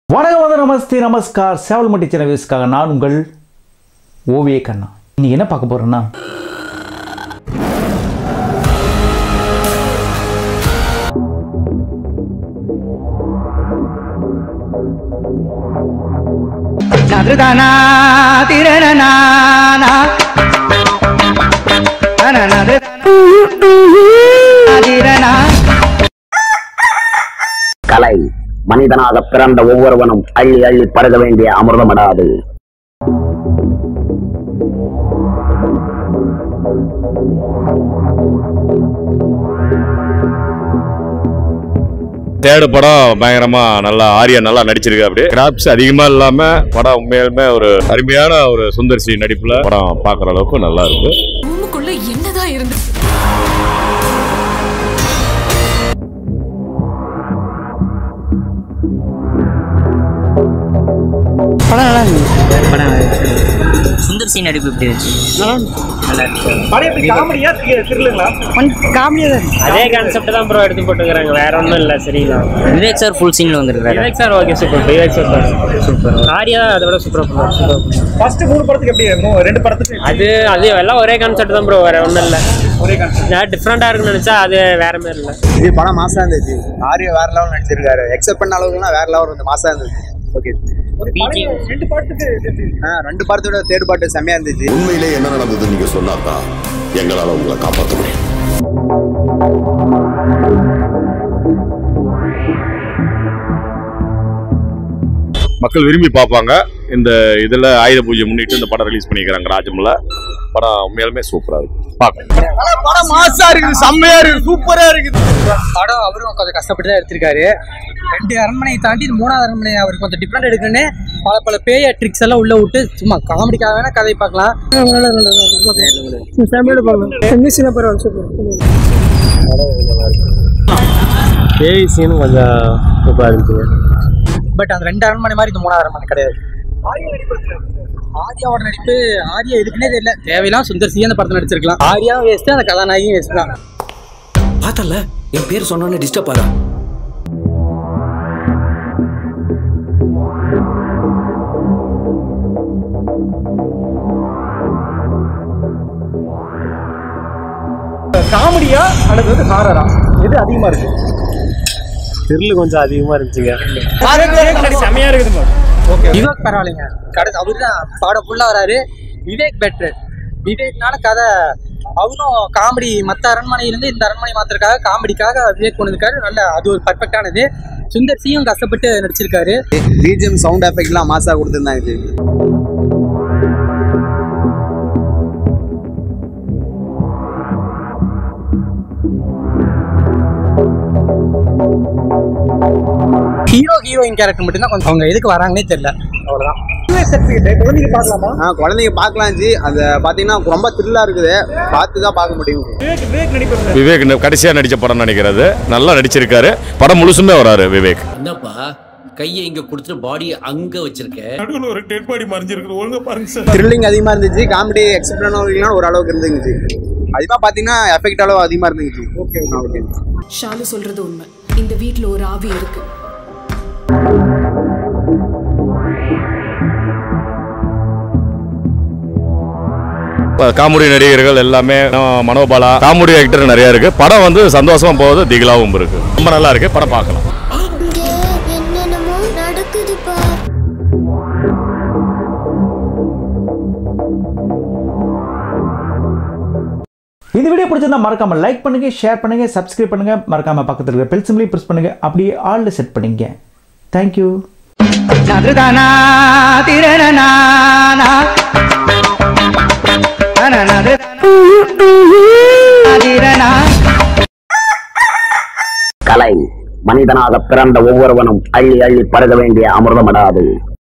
வணக்கம் வந்து நமஸ்தே நமஸ்கார் சேவல்மட்டி சேனல்ஸ்க்காக நான் உங்கள் ஓவிய கண்ணா இன்னைக்கு என்ன பார்க்க போறேன்னா நதுதானா திரணனானா நனனது திரணா கலை மனிதனாக பிறந்த ஒவ்வொருவனும் அள்ளி அள்ளி பருக வேண்டிய அமிர்தமடாது தேர்டு படம் பயங்கரமா நல்லா ஆரியா நல்லா நடிச்சிருக்கு அப்படி கிராப்ஸ் அதிகமா இல்லாம படம் உண்மையாலுமே ஒரு அருமையான ஒரு சுந்தர்சி நடிப்புல படம் பாக்குற அளவுக்கு நல்லா இருக்கு ரூமுக்குள்ள என்னதான் இருந்து படம் நல்லா இருந்துச்சு படம் சுந்தர் சி நடிப்பு எப்படி இருந்துச்சு நல்லா இருக்கு கொஞ்சம் காமெடியாக தான் இருந்துச்சு அதே கான்செப்ட் தான் ப்ரோ எடுத்து போட்டுக்கிறாங்க வேற ஒன்றும் இல்லை சரிங்களா விவேக் சார் ஃபுல் சீன்ல வந்திருக்காரு Vivek sir okay super Vivek super super Arya அதை விட சூப்பராக பண்ணுவார் சூப்பர் ஃபர்ஸ்ட் மூணு படத்துக்கு எப்படி இருக்கும் ரெண்டு படத்துக்கு அது அது எல்லாம் ஒரே கான்செப்ட் தான் ப்ரோ வேற ஒன்றும் இல்லை ஒரே கான்செப்ட் டிஃப்ரெண்டாக இருக்குன்னு நினச்சா அது வேற மாதிரி இல்லை இது படம் மாசா இருந்துச்சு ஆரிய வேற லெவல் நடிச்சிருக்காரு எக்ஸெப்ட் பண்ண அளவுக்குலாம் வேற லெவல் வந்து மாசா இருந்துச்சு ஓகே பிஜிஎம் ரெண்டு படத்துக்கு எப்படி? ஆ ரெண்டு படத்தோட தேர்ட் பாட்டு செம்மையா இருந்துச்சு உண்மையிலே என்ன நடந்தது நீங்க சொன்னாதான் எங்களால உங்களை காப்பாற்ற முடியும் மக்கள் விரும்பி பார்ப்பாங்க இந்த இதுல ஆயுத பூஜை முன்னிட்டு இந்த படம் ரிலீஸ் பண்ணிக்கிறாங்க ராஜம்ல படம் உண்மையாலுமே சூப்பரா இருக்கு பார்க்கலாம் படம் மாசா இருக்குது செம்மையா இருக்கு சூப்பரா இருக்குது படம் அவரும் கொஞ்சம் கஷ்டப்பட்டு தான் எடுத்திருக்காரு ரெண்டு அரண்மனையை தாண்டி இது மூணாவது அரண்மனை அவர் கொஞ்சம் டிஃப்ரெண்ட் எடுக்கணும்னு பல பல பேய ட்ரிக்ஸ் எல்லாம் உள்ள விட்டு சும்மா காமெடிக்காக வேணா கதை பார்க்கலாம் ஃபேமிலியோட பார்க்கலாம் பேய் சீனும் கொஞ்சம் சூப்பராக இருந்துச்சு பட் அந்த ரெண்டு அரண்மனை மாதிரி இந்த மூணாவது அரண்மனை கிடையாது ஆர்யாவோட நடிப்பு ஆர்யா எதுக்குன்னே தெரியல தேவையெல்லாம் சுந்தர் சி அந்த படத்தில் நடிச்சிருக்கலாம் ஆர்யா வேஸ்ட் அந்த கதாநாயகியும் வேஸ்ட் தான் பார்த்தல என் பேர் சொன்னோன்னே டிஸ்டர்ப் ஆகா காமெடியா அல்லது வந்து ஹாரரா எது அதிகமா இருக்கு த்ரில் கொஞ்சம் அதிகமாக இருந்துச்சுங்க செமையா இருக்குது விவேக் பரவாயில்லைங்க கடைசி அவரு தான் படம் ஃபுல்லாக வராரு விவேக் பெட்டர் விவேக்னால கதை அவரும் காமெடி மற்ற அரண்மனையிலேருந்து இந்த அரண்மனை மாத்திரக்காக காமெடிக்காக விவேக் கொண்டு இருக்காரு நல்ல அது ஒரு பர்ஃபெக்டானது சுந்தர் சியும் கஷ்டப்பட்டு நடிச்சிருக்காரு பிஜிஎம் சவுண்ட் எஃபெக்ட்லாம் மாசா கொடுத்துருந்தாங்க இது ஹீரோ ஹீரோயின் கேரக்டர் மட்டும்தான் கொஞ்சம் அவங்க எதுக்கு வராங்கன்னே தெரியல அவ்வளோதான் குழந்தைங்க பார்க்கலாமா ஆ குழந்தைங்க பார்க்கலாம் ஜி அதை பார்த்தீங்கன்னா ரொம்ப த்ரில்லா இருக்குது பார்த்து தான் பார்க்க முடியும் விவேக் விவேக் நடிப்பு விவேக் ந- கடைசியா நடிச்ச படம் நினைக்கிறது நல்லா நடிச்சிருக்காரு படம் முழுசுமே வராரு விவேக் என்னப்பா கையை இங்க கொடுத்துட்டு பாடி அங்க வச்சிருக்க த்ரில்லிங் அதிகமா இருந்துச்சு காமெடி எக்ஸெப்ட் பண்ண ஒரு அளவுக்கு இருந்துச்சு அதிகமாக பார்த்தீங்கன்னா எஃபெக்ட் அளவு அதிகமாக இருந்துச்சு ஓகே ஓகே ஷாலு சொல்றது உண்மை இந்த வீட்ல ஒரு ஆவி இருக்கு காமெடி நடிகர்கள் எல்லாமே அஹ், மனோபாலா காமெடி ஆக்டர் நிறைய இருக்கு படம் வந்து சந்தோஷமா போகுது திகிலாவும் இருக்கு ரொம்ப நல்லா இருக்கு படம் பார்க்கலாம் இங்க என்னென்னமோ நடக்குதுப்பா இந்த வீடியோ பிடிச்சிருந்தா மறக்காம லைக் பண்ணுங்க ஷேர் பண்ணுங்க சப்ஸ்கிரைப் பண்ணுங்க மறக்காம பக்கத்தில் இருக்கிற பெல் சிம்லையும் ப்ரெஸ் பண்ணுங்க அப்படியே ஆல்ல செட் பண்ணிங்க தேங்க்யூ நதுதானா திரணனானா நனனது திரணா கலை மனிதனாக பிறந்த ஒவ்வொருவனும் அள்ளி அள்ளி பருக வேண்டிய அமிர்தமடாது